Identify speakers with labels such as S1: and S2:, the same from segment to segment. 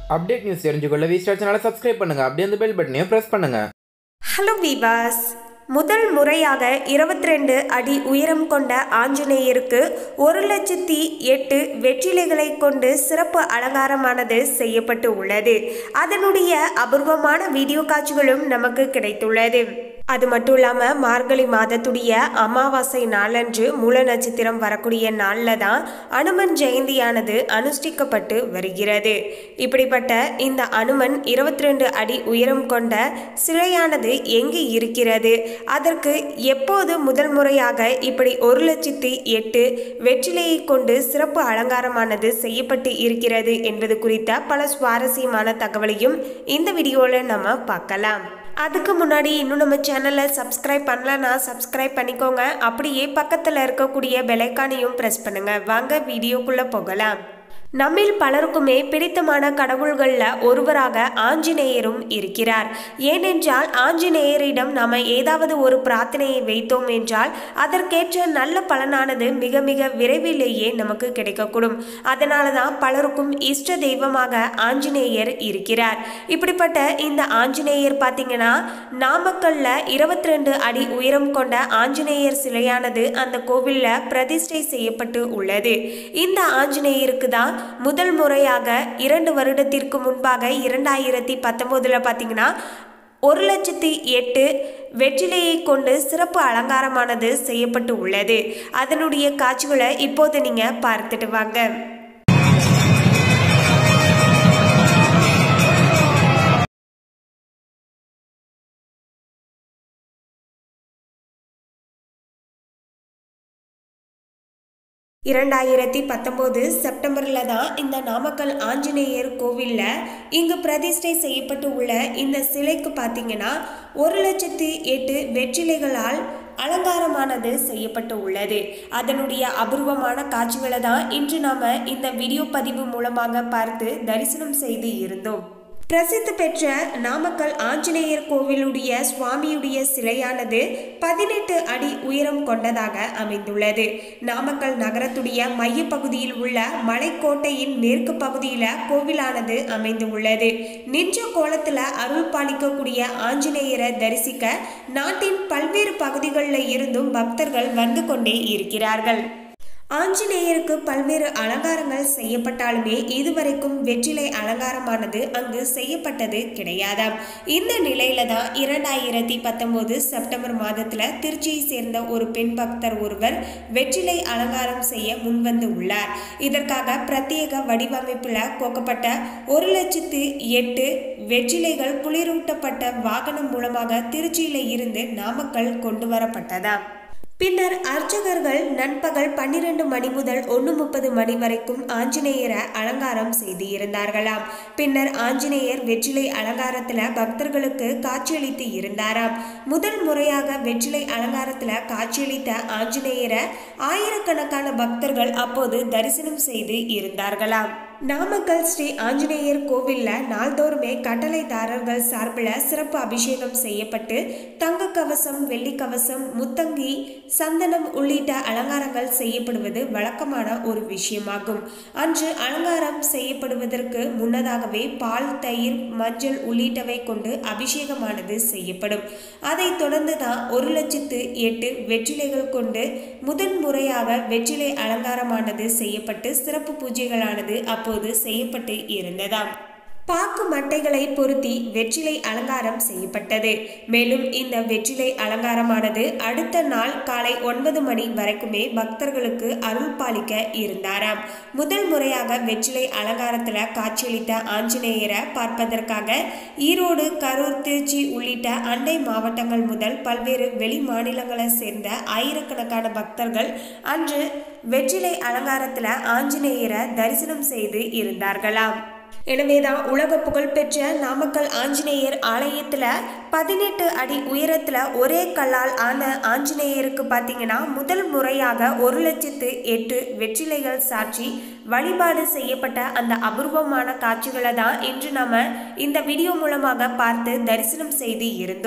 S1: update news தெரிஞ்சுக்கொள்ள V star சேனலை subscribe பண்ணுங்கள் அப்படியே அந்த பெல் பட்டனையும் ப்ரெஸ் பண்ணுங்கள்
S2: ஹலோ விவாஸ் முதல் முறையாக 22 அடி உயரம் கொண்ட ஆஞ்சநேயருக்கு ஒரு லட்சத்தி எட்டு வெற்றிலைகளை கொண்டு சிறப்பு அலங்காரமானது செய்யப்பட்டு உள்ளது அதனுடைய அபூர்வமான வீடியோ காட்சிகளும் நமக்கு கிடைத்துள்ளது அது மட்டும் இல்லாமல் மார்கழி மாதத்துடைய அமாவாசை நாளன்று மூல நட்சத்திரம் வரக்கூடிய நாளில் தான் அனுமன் ஜெயந்தியானது அனுஷ்டிக்கப்பட்டு வருகிறது இப்படிப்பட்ட இந்த அனுமன் 22 அடி உயரம் கொண்ட சிலையானது எங்கு இருக்கிறது அதற்கு எப்போது முதல் முறையாக இப்படி ஒரு லட்சத்தி எட்டு வெற்றிலையை கொண்டு சிறப்பு அலங்காரமானது செய்யப்பட்டு இருக்கிறது என்பது குறித்த பல சுவாரஸ்யமான தகவலையும் இந்த வீடியோவில் நம்ம பார்க்கலாம் அதுக்கு முன்னாடி இன்னும் நம்ம சேனலை சப்ஸ்கிரைப் பண்ணலன்னா சப்ஸ்கிரைப் பண்ணிக்கோங்க அப்படியே பக்கத்தில் இருக்கக்கூடிய பெலைக்கானையும் ப்ரெஸ் பண்ணுங்க வாங்க வீடியோக்குள்ளே போகலாம் நம்மில் பலருக்குமே பிடித்தமான கடவுள்களில் ஒருவராக ஆஞ்சநேயரும் இருக்கிறார் ஏனென்றால் ஆஞ்சநேயரிடம் நாம் ஏதாவது ஒரு பிரார்த்தனையை வைத்தோம் என்றால் அதற்கேற்ற நல்ல பலனானது மிக மிக விரைவிலேயே நமக்கு கிடைக்கக்கூடும் அதனால தான் பலருக்கும் இஷ்ட தெய்வமாக ஆஞ்சநேயர் இருக்கிறார் இப்படிப்பட்ட இந்த ஆஞ்சநேயர் பார்த்தீங்கன்னா நாமக்கல்ல இருபத்தி ரெண்டு அடி உயரம் கொண்ட ஆஞ்சநேயர் சிலையானது அந்த கோவிலில் பிரதிஷ்டை செய்யப்பட்டு உள்ளது இந்த ஆஞ்சநேயருக்கு தான் முதல் முறையாக இரண்டு வருடத்திற்கு முன்பாக இரண்டாயிரத்தி பத்தொம்போதில் பார்த்தீங்கன்னா ஒரு லட்சத்தி எட்டு வெற்றிலையை கொண்டு சிறப்பு அலங்காரமானது செய்யப்பட்டு உள்ளது அதனுடைய காட்சிகளை இப்போது நீங்கள் பார்த்துட்டு வாங்க இரண்டாயிரத்தி பத்தொம்போது செப்டம்பரில் தான் இந்த நாமக்கல் ஆஞ்சநேயர் கோவிலில் இங்கு பிரதிஷ்டை செய்யப்பட்டு உள்ள இந்த சிலைக்கு பார்த்தீங்கன்னா ஒரு லட்சத்தி எட்டு வெற்றிலைகளால் அலங்காரமானது செய்யப்பட்டு உள்ளது அதனுடைய அபூர்வமான காட்சிகளை தான் இன்று நாம் இந்த வீடியோ பதிவு மூலமாக பார்த்து தரிசனம் செய்து இருந்தோம் பிரசித்தி பெற்ற நாமக்கல் ஆஞ்சநேயர் கோவிலுடைய சுவாமியுடைய சிலையானது பதினெட்டு அடி உயரம் கொண்டதாக அமைந்துள்ளது நாமக்கல் நகரத்துடைய மையப்பகுதியில் உள்ள மலைக்கோட்டையின் மேற்கு பகுதியில் கோவிலானது அமைந்து உள்ளது நின்ற கோலத்தில் அருள் பாலிக்கக்கூடிய ஆஞ்சநேயரை தரிசிக்க நாட்டின் பல்வேறு பகுதிகளில் இருந்தும் பக்தர்கள் வந்து கொண்டே இருக்கிறார்கள் ஆஞ்சநேயருக்கு பல்வேறு அலங்காரங்கள் செய்யப்பட்டாலுமே இதுவரைக்கும் வெற்றிலை அலங்காரமானது அங்கு செய்யப்பட்டது கிடையாதாம் இந்த நிலையில தான் இரண்டாயிரத்தி பத்தொன்பது செப்டம்பர் மாதத்துல திருச்சியை சேர்ந்த ஒரு பெண் பக்தர் ஒருவர் வெற்றிலை அலங்காரம் செய்ய முன்வந்து உள்ளார் இதற்காக பிரத்யேக வடிவமைப்புல கோக்கப்பட்ட ஒரு லட்சத்து எட்டு வெற்றிலைகள் குளிரூட்டப்பட்ட வாகனம் மூலமாக திருச்சியில இருந்து நாமக்கல் கொண்டு வரப்பட்டதாம் பின்னர் அர்ச்சகர்கள் நண்பகல் பன்னிரண்டு மணி முதல் ஒன்று முப்பது மணி வரைக்கும் ஆஞ்சநேயரை அலங்காரம் செய்து இருந்தார்களாம் பின்னர் ஆஞ்சநேயர் வெற்றிலை அலங்காரத்தில் பக்தர்களுக்கு காட்சியளித்து இருந்தாராம் முதல் முறையாக வெற்றிலை அலங்காரத்தில் காட்சியளித்த ஆஞ்சநேயரை ஆயிரக்கணக்கான பக்தர்கள் அப்போது தரிசனம் செய்து இருந்தார்களாம் நாமக்கல் ஸ்ரீ ஆஞ்சநேயர் கோவிலில் நாள்தோறுமே கட்டளைதாரர்கள் சார்பில் சிறப்பு அபிஷேகம் செய்யப்பட்டு தங்க கவசம் வெள்ளி கவசம் முத்தங்கி சந்தனம் உள்ளிட்ட அலங்காரங்கள் செய்யப்படுவது வழக்கமான ஒரு விஷயமாகும் அன்று அலங்காரம் செய்யப்படுவதற்கு முன்னதாகவே பால் தயிர் மஞ்சள் உள்ளிட்டவை கொண்டு அபிஷேகமானது செய்யப்படும் அதைத் தொடர்ந்து தான் ஒரு லட்சத்து எட்டு வெற்றிலைகள் கொண்டு முதன் முறையாக வெற்றிலை அலங்காரமானது செய்யப்பட்டு சிறப்பு பூஜைகளானது அப்போது செய்யப்பட்டு இருந்ததாம் பாக்கு மட்டைகளை பொருத்தி வெற்றிலை அலங்காரம் செய்யப்பட்டது மேலும் இந்த வெற்றிலை அலங்காரமானது அடுத்த நாள் காலை ஒன்பது மணி வரைக்குமே பக்தர்களுக்கு அருள் பாலிக்க இருந்தாராம் முதல் முறையாக வெற்றிலை அலங்காரத்தில் காட்சியளித்த ஆஞ்சநேயரை பார்ப்பதற்காக ஈரோடு கரூர் திருச்சி உள்ளிட்ட அண்டை மாவட்டங்கள் முதல் பல்வேறு வெளி மாநிலங்களை சேர்ந்த ஆயிரக்கணக்கான பக்தர்கள் அன்று வெற்றிலை அலங்காரத்தில் ஆஞ்சநேயரை தரிசனம் செய்து இருந்தார்களாம் எனவேதான் உலக புகழ்பெற்ற நாமக்கல் ஆஞ்சநேயர் ஆலயத்தில் பதினெட்டு அடி உயரத்தில் ஒரே கல்லால் ஆன ஆஞ்சநேயருக்கு பார்த்தீங்கன்னா முதல் முறையாக ஒரு லட்சத்து எட்டு வெற்றிலைகள் சாட்சி வழிபாடு செய்யப்பட்ட அந்த அபூர்வமான காட்சிகளை தான் இன்று நம்ம இந்த வீடியோ மூலமாக பார்த்து தரிசனம் செய்து இருந்தோம்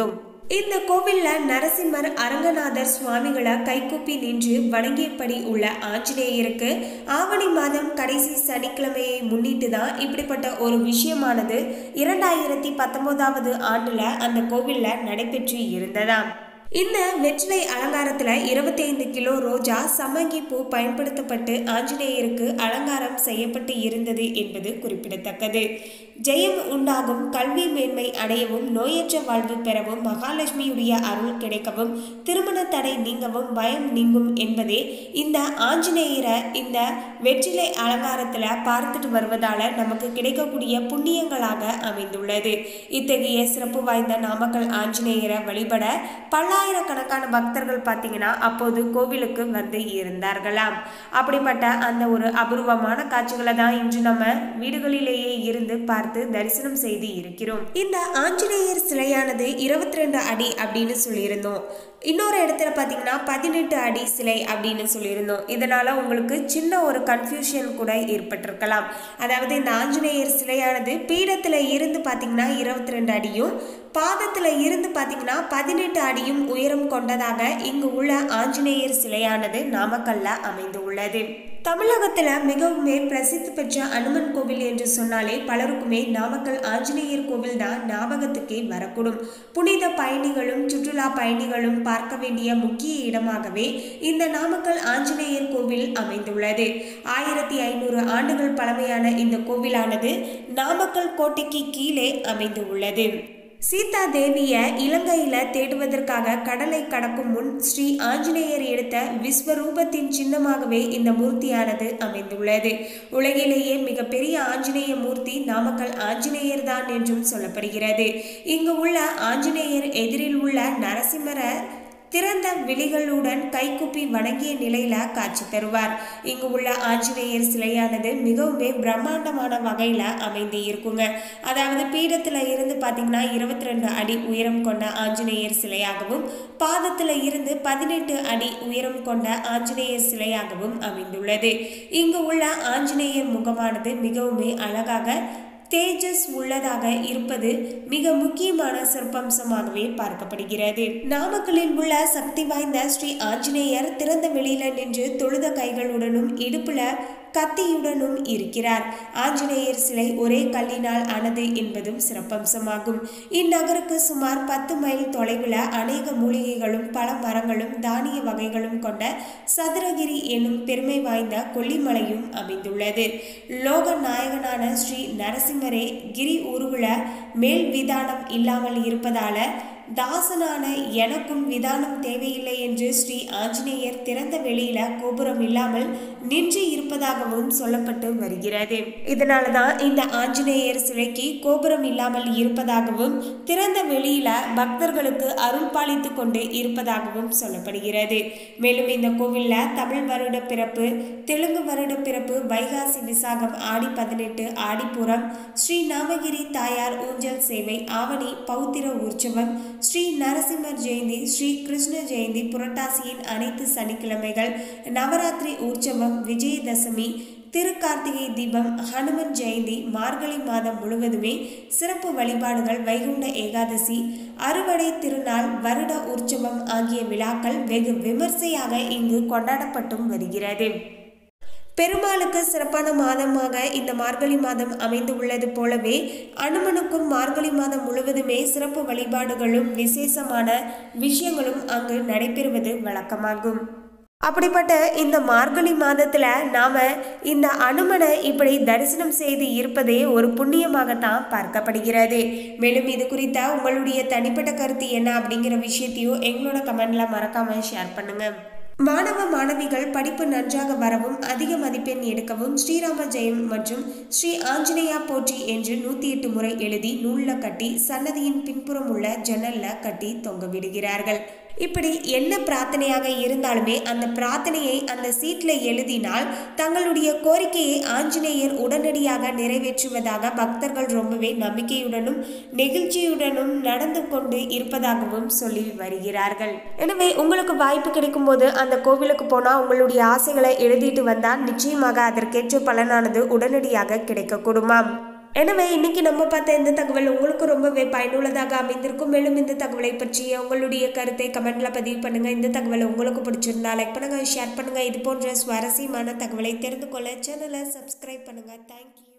S2: இந்த கோவில்ல நரசிம்மர் அரங்கநாதர் சுவாமிகளை கைகூப்பி நின்று வணங்கியபடி உள்ள ஆஞ்சநேயருக்கு ஆவணி மாதம் கடைசி சனிக்கிழமையை முன்னிட்டு தான் இப்படிப்பட்ட ஒரு விஷயமானது இரண்டாயிரத்தி பத்தொன்பதாவது ஆண்டுல அந்த கோவில்ல நடைபெற்று இருந்ததாம் இந்த வெற்றிலை அலங்காரத்துல இருபத்தி ஐந்து கிலோ ரோஜா சம்மங்கி பூ பயன்படுத்தப்பட்டு ஆஞ்சநேயருக்கு அலங்காரம் செய்யப்பட்டு இருந்தது என்பது குறிப்பிடத்தக்கது ஜெயம் உண்டாகும் கல்வி மேன்மை அடையவும் நோயற்ற வாழ்வு பெறவும் மகாலட்சுமியுடைய அருள் கிடைக்கவும் திருமண தடை நீங்கவும் பயம் நீங்கும் என்பதே இந்த ஆஞ்சநேயரை இந்த வெற்றிலை அலங்காரத்துல பார்த்துட்டு வருவதால நமக்கு கிடைக்கக்கூடிய புண்ணியங்களாக அமைந்துள்ளது இத்தகைய சிறப்பு வாய்ந்த நாமக்கல் ஆஞ்சநேயரை வழிபட பல்லாயிரக்கணக்கான பக்தர்கள் பார்த்தீங்கன்னா அப்போது கோவிலுக்கு வந்து இருந்தார்களாம் அப்படிப்பட்ட அந்த ஒரு அபூர்வமான காட்சிகளை தான் இன்று நம்ம வீடுகளிலேயே இருந்து பார்த்து தரிசனம் செய்து இருக்கிறோம் இந்த ஆஞ்சநேயர் சிலையானது இருபத்தி ரெண்டு அடி அப்படின்னு சொல்லியிருந்தோம் இன்னொரு இடத்துல பார்த்தீங்கன்னா பதினெட்டு அடி சிலை அப்படின்னு சொல்லியிருந்தோம் இதனால உங்களுக்கு சின்ன ஒரு கன்ஃபியூஷன் கூட ஏற்பட்டிருக்கலாம் அதாவது இந்த ஆஞ்சநேயர் சிலையானது பீடத்தில் இருந்து பார்த்தீங்கன்னா இருபத்தி ரெண்டு அடியும் பாதத்தில் இருந்து பார்த்தீங்கன்னா பதினெட்டு அடியும் உயரம் கொண்டதாக இங்கு உள்ள ஆஞ்சநேயர் சிலையானது நாமக்கல்ல அமைந்து உள்ளது தமிழகத்துல மிகவுமே பிரசித்தி பெற்ற அனுமன் கோவில் என்று சொன்னாலே பலருக்குமே நாமக்கல் ஆஞ்சநேயர் கோவில் தான் ஞாபகத்துக்கே வரக்கூடும் புனித பயணிகளும் சுற்றுலா பயணிகளும் பார்க்க வேண்டிய முக்கிய இடமாகவே இந்த நாமக்கல் ஆஞ்சநேயர் கோவில் அமைந்துள்ளது ஆயிரத்தி ஐநூறு ஆண்டுகள் பழமையான இந்த கோவிலானது நாமக்கல் கோட்டைக்கு கீழே அமைந்து உள்ளது சீதா தேவிய இலங்கையில தேடுவதற்காக கடலை கடக்கும் முன் ஸ்ரீ ஆஞ்சநேயர் எடுத்த விஸ்வரூபத்தின் சின்னமாகவே இந்த மூர்த்தியானது அமைந்துள்ளது உலகிலேயே மிகப்பெரிய ஆஞ்சநேய மூர்த்தி நாமக்கல் ஆஞ்சநேயர் தான் என்றும் சொல்லப்படுகிறது இங்கு உள்ள ஆஞ்சநேயர் எதிரில் உள்ள நரசிம்மரை திறந்த விழிகளுடன் கைகுப்பி வணங்கிய நிலையில காட்சி தருவார் இங்கு உள்ள ஆஞ்சநேயர் சிலையானது மிகவுமே பிரம்மாண்டமான வகையில அமைந்து இருக்குங்க அதாவது பீடத்துல இருந்து பாத்தீங்கன்னா இருபத்தி ரெண்டு அடி உயரம் கொண்ட ஆஞ்சநேயர் சிலையாகவும் பாதத்துல இருந்து பதினெட்டு அடி உயரம் கொண்ட ஆஞ்சநேயர் சிலையாகவும் அமைந்துள்ளது இங்கு உள்ள ஆஞ்சநேயர் முகமானது மிகவுமே அழகாக தேஜஸ் உள்ளதாக இருப்பது மிக முக்கியமான சிறப்பம்சமாகவே பார்க்கப்படுகிறது நாமக்கலில் உள்ள சக்தி வாய்ந்த ஸ்ரீ ஆஞ்சநேயர் திறந்த வெளியில நின்று தொழுத கைகளுடனும் இடுப்புல கத்தியுடனும் இருக்கிறார் ஆஞ்சநேயர் சிலை ஒரே கல்லினால் ஆனது என்பதும் சிறப்பம்சமாகும் இந்நகருக்கு சுமார் பத்து மைல் தொலைவில் அநேக மூலிகைகளும் பல மரங்களும் தானிய வகைகளும் கொண்ட சதுரகிரி என்னும் பெருமை வாய்ந்த கொல்லிமலையும் அமைந்துள்ளது லோக நாயகனான ஸ்ரீ நரசிம்மரே கிரி உருவுல மேல் விதானம் இல்லாமல் இருப்பதால தாசனான எனக்கும் விதானம் தேவையில்லை என்று ஸ்ரீ ஆஞ்சநேயர் திறந்த வெளியில கோபுரம் இல்லாமல் நின்று இருப்பதாகவும் சொல்லப்பட்டு வருகிறது இதனாலதான் இந்த ஆஞ்சநேயர் சிலைக்கு கோபுரம் இல்லாமல் இருப்பதாகவும் திறந்த வெளியில பக்தர்களுக்கு அருள் பாலித்து கொண்டு இருப்பதாகவும் சொல்லப்படுகிறது மேலும் இந்த கோவில்ல தமிழ் வருட பிறப்பு தெலுங்கு வருட பிறப்பு வைகாசி விசாகம் ஆடி பதினெட்டு ஆடிப்புறம் ஸ்ரீ நாமகிரி தாயார் ஊஞ்சல் சேவை ஆவணி பௌத்திர உற்சவம் ஸ்ரீ நரசிம்மர் ஜெயந்தி ஸ்ரீ கிருஷ்ண ஜெயந்தி புரட்டாசியின் அனைத்து சனிக்கிழமைகள் நவராத்திரி உற்சவம் விஜயதசமி திருக்கார்த்திகை தீபம் ஹனுமன் ஜெயந்தி மார்கழி மாதம் முழுவதுமே சிறப்பு வழிபாடுகள் வைகுண்ட ஏகாதசி அறுவடை திருநாள் வருட உற்சவம் ஆகிய விழாக்கள் வெகு விமர்சையாக இங்கு கொண்டாடப்பட்டும் வருகிறது பெருமாளுக்கு சிறப்பான மாதமாக இந்த மார்கழி மாதம் அமைந்து உள்ளது போலவே அனுமனுக்கும் மார்கழி மாதம் முழுவதுமே சிறப்பு வழிபாடுகளும் விசேஷமான விஷயங்களும் அங்கு நடைபெறுவது வழக்கமாகும் அப்படிப்பட்ட இந்த மார்கழி மாதத்துல நாம இந்த அனுமனை இப்படி தரிசனம் செய்து இருப்பதே ஒரு புண்ணியமாகத்தான் பார்க்கப்படுகிறது மேலும் இது குறித்த உங்களுடைய தனிப்பட்ட கருத்து என்ன அப்படிங்கிற விஷயத்தையும் எங்களோட கமெண்ட்ல மறக்காம ஷேர் பண்ணுங்க மாணவ மாணவிகள் படிப்பு நன்றாக வரவும் அதிக மதிப்பெண் எடுக்கவும் ஸ்ரீராம ஜெயம் மற்றும் ஸ்ரீ ஆஞ்சநேயா போற்றி என்று நூத்தி எட்டு முறை எழுதி நூல்ல கட்டி சன்னதியின் பின்புறம் உள்ள ஜன்னல்ல கட்டி தொங்க விடுகிறார்கள் இப்படி என்ன பிரார்த்தனையாக இருந்தாலுமே அந்த பிரார்த்தனையை அந்த சீட்ல எழுதினால் தங்களுடைய கோரிக்கையை ஆஞ்சநேயர் உடனடியாக நிறைவேற்றுவதாக பக்தர்கள் ரொம்பவே நம்பிக்கையுடனும் நெகிழ்ச்சியுடனும் நடந்து கொண்டு இருப்பதாகவும் சொல்லி வருகிறார்கள் எனவே உங்களுக்கு வாய்ப்பு கிடைக்கும் போது அந்த கோவிலுக்கு போனால் உங்களுடைய ஆசைகளை எழுதிட்டு வந்தால் நிச்சயமாக அதற்கேற்ற பலனானது உடனடியாக கிடைக்கக்கூடுமாம் எனவே இன்னைக்கு நம்ம பார்த்த இந்த தகவல் உங்களுக்கு ரொம்பவே பயனுள்ளதாக அமைந்திருக்கும் மேலும் இந்த தகவலை பற்றிய உங்களுடைய கருத்தை கமெண்ட்ல பதிவு பண்ணுங்க இந்த தகவல் உங்களுக்கு பிடிச்சிருந்தா லைக் பண்ணுங்க ஷேர் பண்ணுங்க இது போன்ற சுவாரஸ்யமான தகவலை தெரிந்து கொள்ள சேனலை சப்ஸ்கிரைப் பண்ணுங்க தேங்க்யூ